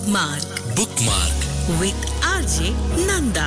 Bookmark bookmark with RJ Nanda.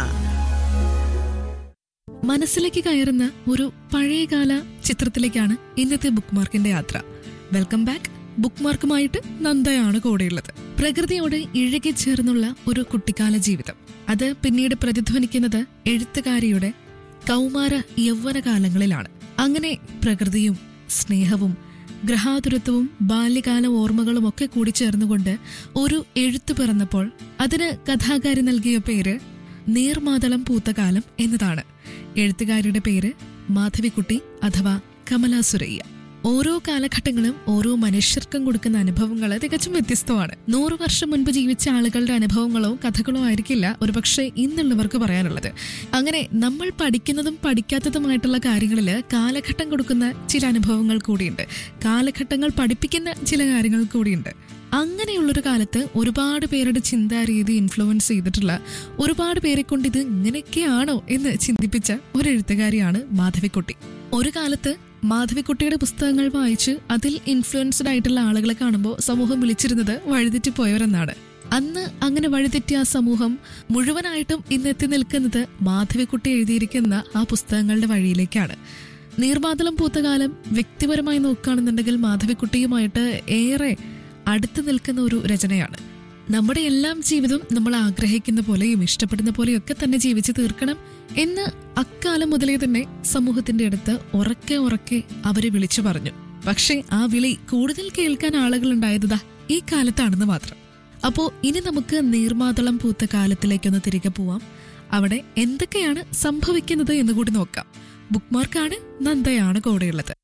മനസ്സിലേക്ക് കയറുന്ന ഒരു പഴയകാല ചിത്രത്തിലേക്കാണ് ഇന്നത്തെ ബുക്ക് മാർക്കിന്റെ യാത്ര വെൽക്കം ബാക്ക് ബുക്ക് മാർക്കുമായിട്ട് നന്ദയാണ് കൂടെയുള്ളത് പ്രകൃതിയോട് ഇഴുകിച്ചേർന്നുള്ള ഒരു കുട്ടിക്കാല ജീവിതം അത് പിന്നീട് പ്രതിധ്വനിക്കുന്നത് എഴുത്തുകാരിയുടെ കൗമാര യൗവന കാലങ്ങളിലാണ് അങ്ങനെ പ്രകൃതിയും സ്നേഹവും ഗ്രഹാതുരത്വവും ബാല്യകാല ഓർമ്മകളും ഒക്കെ കൂടി ചേർന്നുകൊണ്ട് ഒരു എഴുത്തു പിറന്നപ്പോൾ അതിന് കഥാകാരി നൽകിയ പേര് നീർമാതളം പൂത്തകാലം എന്നതാണ് എഴുത്തുകാരിയുടെ പേര് മാധവിക്കുട്ടി അഥവാ കമല സുരയ്യ ഓരോ കാലഘട്ടങ്ങളും ഓരോ മനുഷ്യർക്കും കൊടുക്കുന്ന അനുഭവങ്ങൾ തികച്ചും വ്യത്യസ്തമാണ് നൂറു വർഷം മുൻപ് ജീവിച്ച ആളുകളുടെ അനുഭവങ്ങളോ കഥകളോ ആയിരിക്കില്ല ഒരുപക്ഷെ ഇന്നുള്ളവർക്ക് പറയാനുള്ളത് അങ്ങനെ നമ്മൾ പഠിക്കുന്നതും പഠിക്കാത്തതുമായിട്ടുള്ള കാര്യങ്ങളിൽ കാലഘട്ടം കൊടുക്കുന്ന ചില അനുഭവങ്ങൾ കൂടിയുണ്ട് കാലഘട്ടങ്ങൾ പഠിപ്പിക്കുന്ന ചില കാര്യങ്ങൾ കൂടിയുണ്ട് അങ്ങനെയുള്ളൊരു കാലത്ത് ഒരുപാട് പേരുടെ ചിന്താരീതി ഇൻഫ്ലുവൻസ് ചെയ്തിട്ടുള്ള ഒരുപാട് പേരെ കൊണ്ട് ഇത് ഇങ്ങനെയൊക്കെയാണോ എന്ന് ചിന്തിപ്പിച്ച ഒരു എഴുത്തുകാരിയാണ് മാധവിക്കുട്ടി ഒരു കാലത്ത് മാധവിക്കുട്ടിയുടെ പുസ്തകങ്ങൾ വായിച്ച് അതിൽ ഇൻഫ്ലുവൻസ്ഡ് ആയിട്ടുള്ള ആളുകളെ കാണുമ്പോൾ സമൂഹം വിളിച്ചിരുന്നത് വഴിതെറ്റിപ്പോയവരെന്നാണ് അന്ന് അങ്ങനെ വഴിതെറ്റിയ ആ സമൂഹം മുഴുവനായിട്ടും ഇന്ന് എത്തി നിൽക്കുന്നത് മാധവിക്കുട്ടി എഴുതിയിരിക്കുന്ന ആ പുസ്തകങ്ങളുടെ വഴിയിലേക്കാണ് നീർമാതളം പൂത്തകാലം വ്യക്തിപരമായി നോക്കുകയാണെന്നുണ്ടെങ്കിൽ മാധവിക്കുട്ടിയുമായിട്ട് ഏറെ അടുത്ത് നിൽക്കുന്ന ഒരു രചനയാണ് നമ്മുടെ എല്ലാം ജീവിതം നമ്മൾ ആഗ്രഹിക്കുന്ന പോലെയും ഇഷ്ടപ്പെടുന്ന പോലെയും ഒക്കെ തന്നെ ജീവിച്ചു തീർക്കണം എന്ന് അക്കാലം മുതലേ തന്നെ സമൂഹത്തിന്റെ അടുത്ത് ഉറക്കെ ഉറക്കെ അവരെ വിളിച്ചു പറഞ്ഞു പക്ഷേ ആ വിളി കൂടുതൽ കേൾക്കാൻ ആളുകൾ ഉണ്ടായതാ ഈ കാലത്താണെന്ന് മാത്രം അപ്പോ ഇനി നമുക്ക് നീർമാതളം പൂത്ത കാലത്തിലേക്കൊന്ന് തിരികെ പോവാം അവിടെ എന്തൊക്കെയാണ് സംഭവിക്കുന്നത് എന്ന് കൂടി നോക്കാം ബുക്ക് മാർക്കാണ് നന്ദയാണ് കൂടെയുള്ളത്